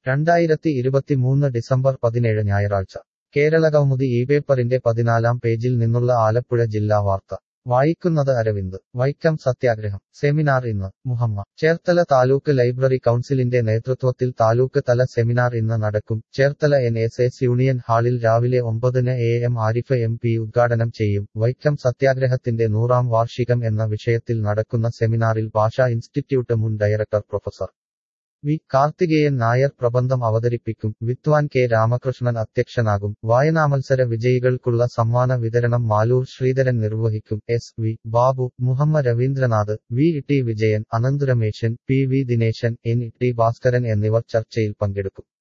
രണ്ടായിരത്തി ഇരുപത്തിമൂന്ന് ഡിസംബർ പതിനേഴ് ഞായറാഴ്ച കേരളകൗമുദി ഈ പേപ്പറിന്റെ പതിനാലാം പേജിൽ നിന്നുള്ള ആലപ്പുഴ ജില്ലാ വാർത്ത വായിക്കുന്നത് അരവിന്ദ് വൈക്കം സത്യാഗ്രഹം സെമിനാർ ഇന്ന് മുഹമ്മ ചേർത്തല താലൂക്ക് ലൈബ്രറി കൗൺസിലിന്റെ നേതൃത്വത്തിൽ താലൂക്ക് തല സെമിനാർ ഇന്ന് നടക്കും Cherthala N S S union ഹാളിൽ രാവിലെ ഒമ്പതിന് A M Arif M P ഉദ്ഘാടനം ചെയ്യും വൈക്കം സത്യാഗ്രഹത്തിന്റെ നൂറാം വാർഷികം എന്ന വിഷയത്തിൽ നടക്കുന്ന സെമിനാറിൽ ഭാഷാ ഇൻസ്റ്റിറ്റ്യൂട്ട് മുൻ director professor V Karthikeyan Nair പ്രബന്ധം അവതരിപ്പിക്കും വിദ്വാൻ കെ രാമകൃഷ്ണൻ അധ്യക്ഷനാകും വായനാമത്സര വിജയികൾക്കുള്ള സമ്മാന വിതരണം മാലൂർ ശ്രീധരൻ നിർവഹിക്കും S V Babu Muhamma Ravindranath V T Vijayan Ananthurameshan P V Dineshan N T Bhaskaran എന്നിവർ ചർച്ചയിൽ പങ്കെടുക്കും